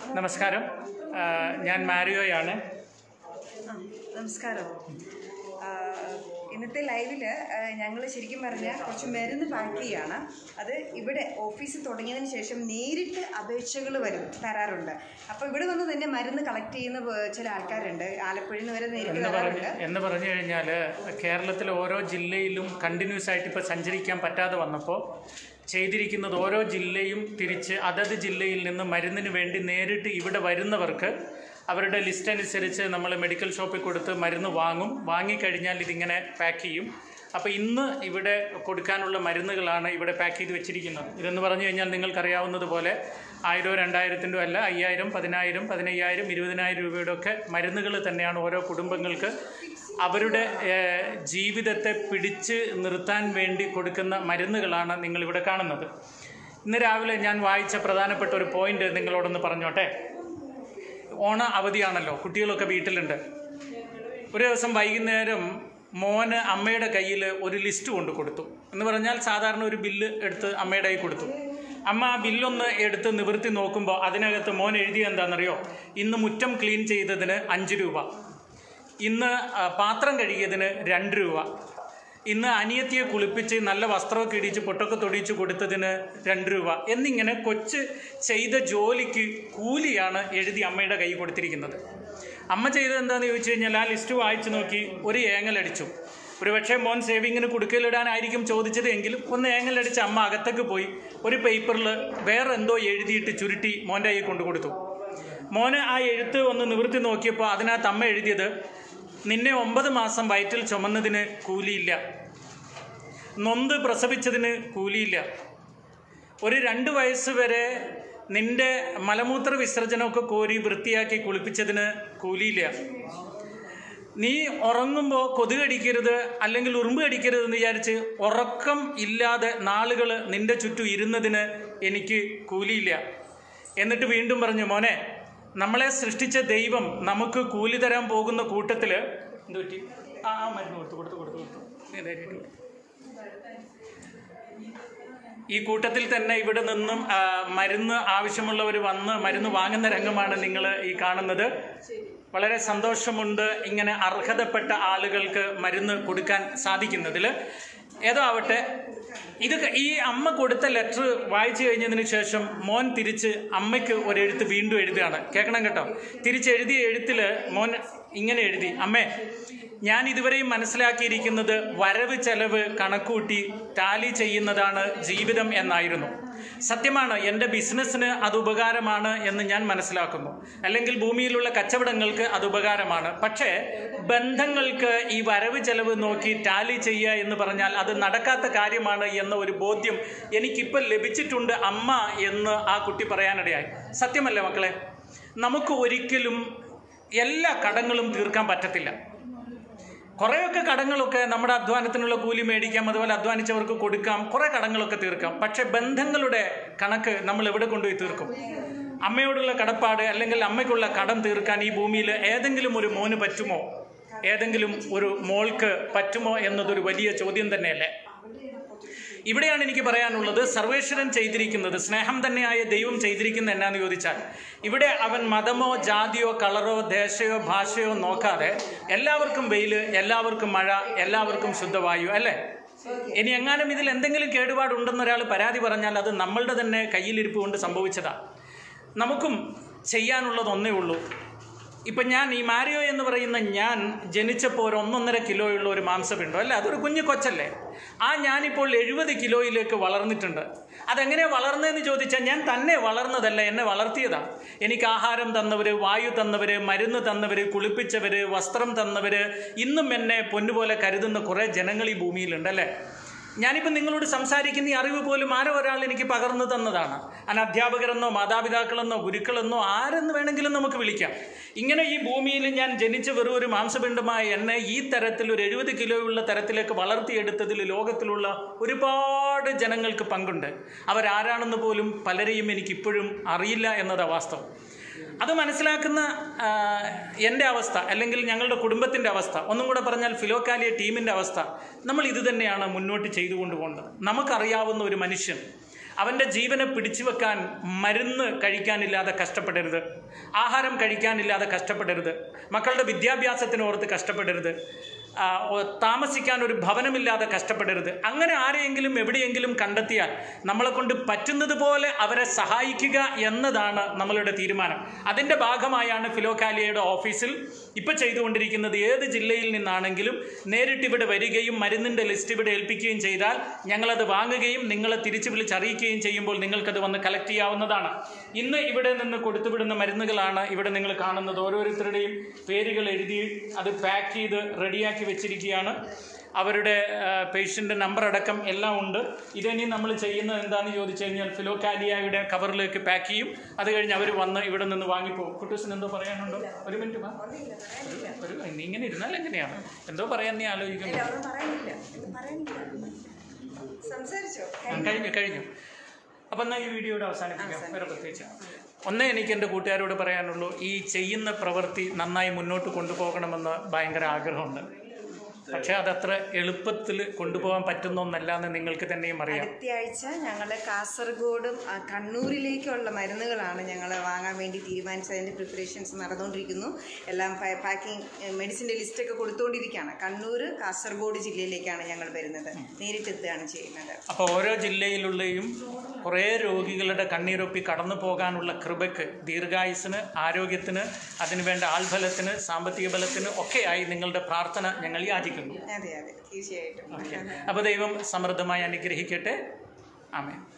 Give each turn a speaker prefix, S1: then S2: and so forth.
S1: നമസ്കാരം ആ, ഞാൻ മാരിയോയാണ്
S2: ആ, നമസ്കാരം ആ, ഇന്നത്തെ ലൈവില് ഞങ്ങൾ ശരിക്കും പറഞ്ഞാൽ കുറച്ച് മരുന്ന് പാക്ക് ചെയ്യാണ് അത് ഇവിടെ ഓഫീസ് തുടങ്ങിയതിന് ശേഷം നേരിട്ട് അപേക്ഷകൾ വരും തരാറുണ്ട് അപ്പോൾ ഇവിടെ വന്ന് തന്നെ മരുന്ന് കളക്ട് ചെയ്യുന്ന പേ- ചില ആൾക്കാരുണ്ട് ആലപ്പുഴയിൽ നിന്ന് വരെ നേരിട്ട്
S1: എന്ന് പറഞ്ഞ്
S2: തരാറുണ്ട്
S1: എന്ന് പറഞ്ഞു കഴിഞ്ഞാൽ കേരളത്തിലെ ഓരോ ജില്ലയിലും കണ്ടിന്യൂസ് ആയിട്ട് ഇപ്പോൾ സഞ്ചരിക്കാൻ പറ്റാതെ വന്നപ്പോൾ ചെയ്തിരിക്കുന്നത് ഓരോ ജില്ലയും തിരിച്ച് അതത് ജില്ലയിൽ നിന്ന് മരുന്നിന് വേണ്ടി നേരിട്ട് ഇവിടെ വരുന്നവർക്ക് അവരുടെ ലിസ്റ്റ് അനുസരിച്ച് നമ്മൾ മെഡിക്കൽ ഷോപ്പിൽ കൊടുത്ത് മരുന്ന് വാങ്ങും വാങ്ങിക്കഴിഞ്ഞാൽ ഇതിങ്ങനെ പാക്ക് ചെയ്യും അപ്പോൾ ഇന്ന് ഇവിടെ കൊടുക്കാനുള്ള മരുന്നുകളാണ് ഇവിടെ പാക്ക് ചെയ്ത് വെച്ചിരിക്കുന്നത് ഇതെന്ന് പറഞ്ഞു കഴിഞ്ഞാൽ നിങ്ങൾക്കറിയാവുന്നത് പോലെ ആയിരോ രണ്ടായിരത്തിൻ്റെ അല്ല അയ്യായിരം പതിനായിരം പതിനയ്യായിരം ഇരുപതിനായിരം രൂപയുടെ ഒക്കെ മരുന്നുകൾ തന്നെയാണ് ഓരോ കുടുംബങ്ങൾക്ക് അവരുടെ ഏഹ്, ജീവിതത്തെ പിടിച്ച് നിർത്താൻ വേണ്ടി കൊടുക്കുന്ന മരുന്നുകളാണ് നിങ്ങളിവിടെ കാണുന്നത് ഇന്ന് രാവിലെ ഞാൻ വായിച്ച പ്രധാനപ്പെട്ട ഒരു പോയിന്റ് നിങ്ങളോടൊന്ന് പറഞ്ഞോട്ടെ ഓണ അവധിയാണല്ലോ കുട്ടികളൊക്കെ വീട്ടിലുണ്ട് ഒരു ദിവസം വൈകുന്നേരം മോന് അമ്മയുടെ കയ്യിൽ ഒരു ലിസ്റ്റ് കൊണ്ട് കൊടുത്തു എന്ന് പറഞ്ഞാൽ സാധാരണ ഒരു ബില്ല് എടുത്ത് അമ്മയുടെ കയ്യിൽ കൊടുത്തു അമ്മ ആ ബില്ലൊന്ന് എടുത്ത് നിവർത്തി നോക്കുമ്പോൾ അതിനകത്ത് മോൻ എഴുതിയ എന്താണെന്നറിയോ ഇന്ന് മുറ്റം ക്ലീൻ ചെയ്തതിന് അഞ്ച് രൂപ ഇന്ന് ആ, പാത്രം കഴുകിയതിന് രണ്ട് രൂപ ഇന്ന് അനിയത്തിയെ കുളിപ്പിച്ച് നല്ല വസ്ത്രമൊക്കെ ഇടിച്ച് പൊട്ടൊക്കെ തൊടിയിച്ച് കൊടുത്തതിന് രണ്ട് രൂപ എന്നിങ്ങനെ കൊച്ച് ചെയ്ത ജോലിക്ക് കൂലിയാണ് എഴുതി അമ്മയുടെ കൈ കൊടുത്തിരിക്കുന്നത് അമ്മ ചെയ്തത് എന്താണെന്ന് ചോദിച്ചു കഴിഞ്ഞാൽ ആ ലിസ്റ്റ് വായിച്ചു നോക്കി ഒരു ഏങ്ങലടിച്ചു ഒരു പക്ഷേ മോൻ സേവിങ്ങിന് കുടുക്കലിടാനായിരിക്കും ചോദിച്ചത് എങ്കിലും ഒന്ന് ഏങ്ങലടിച്ച് അമ്മ അകത്തേക്ക് പോയി ഒരു പേപ്പറിൽ വേറെ എന്തോ എഴുതിയിട്ട് ചുരുട്ടി മോൻ്റെ കൈ കൊണ്ടു കൊടുത്തു മോന് ആ എഴുത്ത് ഒന്ന് നിവൃത്തി നോക്കിയപ്പോൾ അതിനകത്ത് അമ്മ എഴുതിയത് നിന്നെ ഒമ്പത് മാസം വയറ്റിൽ ചുമന്നതിന് കൂലിയില്ല നൊന്ത് പ്രസവിച്ചതിന് കൂലിയില്ല ഒരു രണ്ട് വയസ്സ് വരെ നിന്റെ മലമൂത്ര വിസർജനമൊക്കെ കോരി വൃത്തിയാക്കി കുളിപ്പിച്ചതിന് കൂലിയില്ല നീ ഉറങ്ങുമ്പോൾ കൊതുക് അടിക്കരുത് അല്ലെങ്കിൽ ഉറുമ്പ് അടിക്കരുത് എന്ന് വിചാരിച്ച് ഉറക്കം ഇല്ലാതെ നാളുകൾ നിന്റെ ചുറ്റും ഇരുന്നതിന് എനിക്ക് കൂലിയില്ല എന്നിട്ട് വീണ്ടും പറഞ്ഞു മോനെ നമ്മളെ സൃഷ്ടിച്ച ദൈവം നമുക്ക് കൂലി തരാൻ പോകുന്ന കൂട്ടത്തിൽ എന്ത് പറ്റി ആ ആ മരുന്ന് കൊടുത്തു കൊടുത്തു കൊടുത്തു കൊടുത്തു നീ ധൈര്യമായിട്ട് കൊടുത്തു. ഈ കൂട്ടത്തിൽ തന്നെ ഇവിടെ നിന്നും ആ, മരുന്ന് ആവശ്യമുള്ളവർ വന്ന് മരുന്ന് വാങ്ങുന്ന രംഗമാണ് നിങ്ങൾ ഈ കാണുന്നത് വളരെ സന്തോഷമുണ്ട് ഇങ്ങനെ അർഹതപ്പെട്ട ആളുകൾക്ക് മരുന്ന് കൊടുക്കാൻ സാധിക്കുന്നതിൽ ഏതോ ആവട്ടെ ഇത് ക- ഈ അമ്മ കൊടുത്ത ലെറ്റർ വായിച്ചു കഴിഞ്ഞതിന് ശേഷം മോൻ തിരിച്ച് അമ്മയ്ക്ക് ഒരു എഴുത്ത് വീണ്ടും എഴുതുകയാണ് കേൾക്കണം കേട്ടോ തിരിച്ച് എഴുതിയ എഴുത്തിൽ മോൻ ഇങ്ങനെ എഴുതി അമ്മേ ഞാൻ ഇതുവരെയും മനസ്സിലാക്കിയിരിക്കുന്നത് വരവ് ചെലവ് കണക്കൂട്ടി ടാലി ചെയ്യുന്നതാണ് ജീവിതം എന്നായിരുന്നു സത്യമാണ് എൻ്റെ ബിസിനസ്സിന് അത് ഉപകാരമാണ് എന്ന് ഞാൻ മനസ്സിലാക്കുന്നു അല്ലെങ്കിൽ ഭൂമിയിലുള്ള കച്ചവടങ്ങൾക്ക് അത് ഉപകാരമാണ് പക്ഷേ ബന്ധങ്ങൾക്ക് ഈ വരവ് ചെലവ് നോക്കി ടാലി ചെയ്യുക എന്ന് പറഞ്ഞാൽ അത് നടക്കാത്ത കാര്യമാണ് എന്ന ഒരു ബോധ്യം എനിക്കിപ്പോൾ ലഭിച്ചിട്ടുണ്ട് അമ്മ എന്ന് ആ കുട്ടി പറയാനിടയായി സത്യമല്ലേ മക്കളെ നമുക്ക് ഒരിക്കലും എല്ലാ കടങ്ങളും തീർക്കാൻ പറ്റത്തില്ല കുറേയൊക്കെ കടങ്ങളൊക്കെ നമ്മുടെ അധ്വാനത്തിനുള്ള കൂലി മേടിക്കാം അതുപോലെ അധ്വാനിച്ചവർക്ക് കൊടുക്കാം കുറേ കടങ്ങളൊക്കെ തീർക്കാം പക്ഷെ ബന്ധങ്ങളുടെ കണക്ക് നമ്മൾ എവിടെ കൊണ്ടുപോയി തീർക്കും അമ്മയോടുള്ള കടപ്പാട് അല്ലെങ്കിൽ അമ്മയ്ക്കുള്ള കടം തീർക്കാൻ ഈ ഭൂമിയിൽ ഏതെങ്കിലും ഒരു മോന് പറ്റുമോ ഏതെങ്കിലും ഒരു മോൾക്ക് പറ്റുമോ എന്നതൊരു വലിയ ചോദ്യം തന്നെയല്ലേ ഇവിടെയാണ് എനിക്ക് പറയാനുള്ളത് സർവേശ്വരൻ ചെയ്തിരിക്കുന്നത് സ്നേഹം തന്നെയായ ദൈവം ചെയ്തിരിക്കുന്ന എന്നാന്ന് ചോദിച്ചാൽ ഇവിടെ അവൻ മതമോ ജാതിയോ കളറോ ദേശയോ ഭാഷയോ നോക്കാതെ എല്ലാവർക്കും വെയിൽ എല്ലാവർക്കും മഴ എല്ലാവർക്കും ശുദ്ധവായു അല്ലേ ഇനി എങ്ങാനും ഇതിൽ എന്തെങ്കിലും കേടുപാടുണ്ടെന്ന് ഒരാൾ പരാതി പറഞ്ഞാൽ അത് നമ്മളുടെ തന്നെ കയ്യിലിരിപ്പ് കൊണ്ട് സംഭവിച്ചതാണ് നമുക്കും ചെയ്യാനുള്ളത് ഒന്നേ ഉള്ളൂ ഇപ്പം ഞാൻ ഈ മാരിയോ എന്ന് പറയുന്ന ഞാൻ ജനിച്ചപ്പോൾ ഒരു ഒന്നൊന്നര കിലോയുള്ള ഒരു മാംസപിണ്ടോ അല്ലേ അതൊരു കുഞ്ഞു കൊച്ചല്ലേ ആ ഞാനിപ്പോൾ എഴുപത് കിലോയിലേക്ക് വളർന്നിട്ടുണ്ട് അതെങ്ങനെ വളർന്നതെന്ന് ചോദിച്ചാൽ ഞാൻ തന്നെ വളർന്നതല്ല എന്നെ വളർത്തിയതാ എനിക്ക് ആഹാരം തന്നവർ വായു തന്നവർ മരുന്ന് തന്നവർ കുളിപ്പിച്ചവർ വസ്ത്രം തന്നവർ ഇന്നും എന്നെ പൊന്നുപോലെ കരുതുന്ന കുറേ ജനങ്ങൾ ഈ ഭൂമിയിലുണ്ട് അല്ലേ ഞാനിപ്പോൾ നിങ്ങളോട് സംസാരിക്കുന്ന ഈ അറിവ് പോലും ആരോ ഒരാൾ എനിക്ക് പകർന്നു തന്നതാണ് അല്ല അധ്യാപകരെന്നോ മാതാപിതാക്കളെന്നോ ഗുരുക്കളെന്നോ ആരെന്ന് വേണമെങ്കിലും നമുക്ക് വിളിക്കാം ഇങ്ങനെ ഈ ഭൂമിയിൽ ഞാൻ ജനിച്ച വെറും ഒരു മാംസപിണ്ഡമായ എന്നെ ഈ തരത്തിൽ ഒരു എഴുപത് കിലോയുള്ള തരത്തിലേക്ക് വളർത്തിയെടുത്തതിൽ ലോകത്തിലുള്ള ഒരുപാട് ജനങ്ങൾക്ക് പങ്കുണ്ട് അവരാരാണെന്ന് പോലും പലരെയും എനിക്കിപ്പോഴും അറിയില്ല എന്നതാണ് വാസ്തവം അത് മനസ്സിലാക്കുന്ന ആ, എൻ്റെ അവസ്ഥ അല്ലെങ്കിൽ ഞങ്ങളുടെ കുടുംബത്തിൻ്റെ അവസ്ഥ ഒന്നും കൂടെ പറഞ്ഞാൽ ഫിലോക്കാലിയ ടീമിൻ്റെ അവസ്ഥ നമ്മൾ ഇത് തന്നെയാണ് മുന്നോട്ട് ചെയ്തുകൊണ്ട് പോകേണ്ടത് നമുക്കറിയാവുന്ന ഒരു മനുഷ്യൻ അവൻ്റെ ജീവനെ പിടിച്ചു വെക്കാൻ മരുന്ന് കഴിക്കാനില്ലാതെ കഷ്ടപ്പെടരുത് ആഹാരം കഴിക്കാനില്ലാതെ കഷ്ടപ്പെടരുത് മക്കളുടെ വിദ്യാഭ്യാസത്തിന് ഓർത്ത് കഷ്ടപ്പെടരുത് ആ, ഒ- താമസിക്കാൻ ഒരു ഭവനമില്ലാതെ കഷ്ടപ്പെടരുത് അങ്ങനെ ആരെയെങ്കിലും എവിടെയെങ്കിലും കണ്ടെത്തിയാൽ നമ്മളെ കൊണ്ട് പറ്റുന്നത് പോലെ അവരെ സഹായിക്കുക എന്നതാണ് നമ്മളുടെ തീരുമാനം അതിൻ്റെ ഭാഗമായാണ് ഫിലോകാലിയയുടെ ഓഫീസിൽ ഇപ്പോൾ ചെയ്തുകൊണ്ടിരിക്കുന്നത് ഏത് ജില്ലയിൽ നിന്നാണെങ്കിലും നേരിട്ട് ഇവിടെ വരികയും മരുന്നിൻ്റെ ലിസ്റ്റ് ഇവിടെ ഏൽപ്പിക്കുകയും ചെയ്താൽ ഞങ്ങളത് വാങ്ങുകയും നിങ്ങളെ തിരിച്ചു വിളിച്ചറിയിക്കുകയും ചെയ്യുമ്പോൾ നിങ്ങൾക്കത് വന്ന് കളക്ട് ചെയ്യാവുന്നതാണ് ഇന്ന് ഇവിടെ നിന്ന് കൊടുത്തുവിടുന്ന മരുന്നുകളാണ് ഇവിടെ നിങ്ങൾ കാണുന്നത് ഓരോരുത്തരുടെയും പേരുകൾ എഴുതി അത് പാക്ക് ചെയ്ത് റെഡിയാക്കി വെച്ചിരിക്കുകയാണ് അവരുടെ പേഷ്യൻ്റ് നമ്പർ അടക്കം എല്ലാം ഉണ്ട് ഇതിനി നമ്മൾ ചെയ്യുന്നത് എന്താണെന്ന് ചോദിച്ചു കഴിഞ്ഞാൽ ഫിലോകാലിയയുടെ കവറിലേക്ക് പാക്ക് ചെയ്യും അത് കഴിഞ്ഞ് അവർ വന്ന് ഇവിടെ നിന്ന് വാങ്ങിപ്പോകും കുട്ടൂസിന് എന്തോ പറയാനുണ്ടോ ഒരു മിനിറ്റ് വാ ഒരു നീ ഇങ്ങനെ ഇരുന്നാൽ എങ്ങനെയാണ് എന്തോ പറയാൻ നീ ആലോചിക്കുന്നു
S2: ഇല്ല ഒന്നും പറയാനില്ല ഇത് പറയാനില്ല സംസാരിച്ചോ
S1: ആ, കഴിഞ്ഞു കഴിഞ്ഞു അപ്പം എന്നാൽ ഈ വീഡിയോയുടെ അവസാനിപ്പിക്കാം വേറെ പ്രത്യേകിച്ച് ഒന്നേ എനിക്ക് എൻ്റെ കൂട്ടുകാരോട് പറയാനുള്ളൂ ഈ ചെയ്യുന്ന പ്രവൃത്തി നന്നായി മുന്നോട്ട് കൊണ്ടുപോകണമെന്ന് ഭയങ്കര ആഗ്രഹമുണ്ട് പക്ഷേ അതത്ര എളുപ്പത്തിൽ കൊണ്ടുപോകാൻ പറ്റുന്ന ഒന്നല്ല എന്ന് നിങ്ങൾക്ക് തന്നെയും അറിയാം
S2: അടുത്ത ആഴ്ച ഞങ്ങൾ കാസർഗോഡും ആ, കണ്ണൂരിലേക്കുള്ള മരുന്നുകളാണ് ഞങ്ങൾ വാങ്ങാൻ വേണ്ടി തീരുമാനിച്ചത് അതിൻ്റെ പ്രിപ്പറേഷൻസ് നടന്നുകൊണ്ടിരിക്കുന്നു എല്ലാം പാക്കിംഗ് മെഡിസിൻ്റെ ലിസ്റ്റൊക്കെ കൊടുത്തുകൊണ്ടിരിക്കുകയാണ് കണ്ണൂർ കാസർഗോഡ് ജില്ലയിലേക്കാണ് ഞങ്ങൾ വരുന്നത് നേരിട്ടെത്തുകയാണ് ചെയ്യുന്നത്
S1: അപ്പോൾ ഓരോ ജില്ലയിലുള്ളയും കുറേ രോഗികളുടെ കണ്ണീരൊപ്പി കടന്നു പോകാനുള്ള കൃപയ്ക്ക് ദീർഘായുസിന് ആരോഗ്യത്തിന് അതിനുവേണ്ട ആൾബലത്തിന് സാമ്പത്തിക ബലത്തിന് ഒക്കെയായി നിങ്ങളുടെ പ്രാർത്ഥന ഞങ്ങൾ യാചിക്കുന്നു
S2: അതെ അതെ തീർച്ചയായിട്ടും
S1: അപ്പോൾ ദൈവം സമൃദ്ധമായി അനുഗ്രഹിക്കട്ടെ ആമേ